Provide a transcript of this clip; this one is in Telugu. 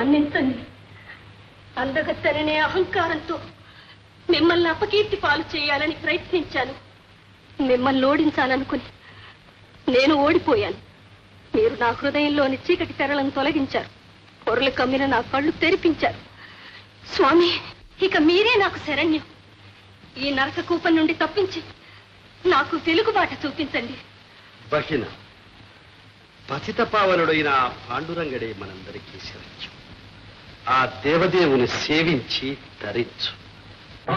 మన్నించండి అందగత్తెననే అహంకారంతో మిమ్మల్ని అపకీర్తి పాలు చేయాలని ప్రయత్నించాను మిమ్మల్ని ఓడించాలనుకుని నేను ఓడిపోయాను మీరు నా హృదయంలోని చీకటి తెరలను తొలగించారు పొరలు కమ్మిన నా కళ్ళు తెరిపించారు స్వామి ఇక మీరే నాకు శరణ్యం ఈ నరక కూపం నుండి తప్పించి నాకు వెలుగుబాట చూపించండి బహిన పతిత పావనుడైన ఆ పాండురంగడే మనందరికీ శిరచ్చు ఆ దేవదేవుని సేవించి ధరించు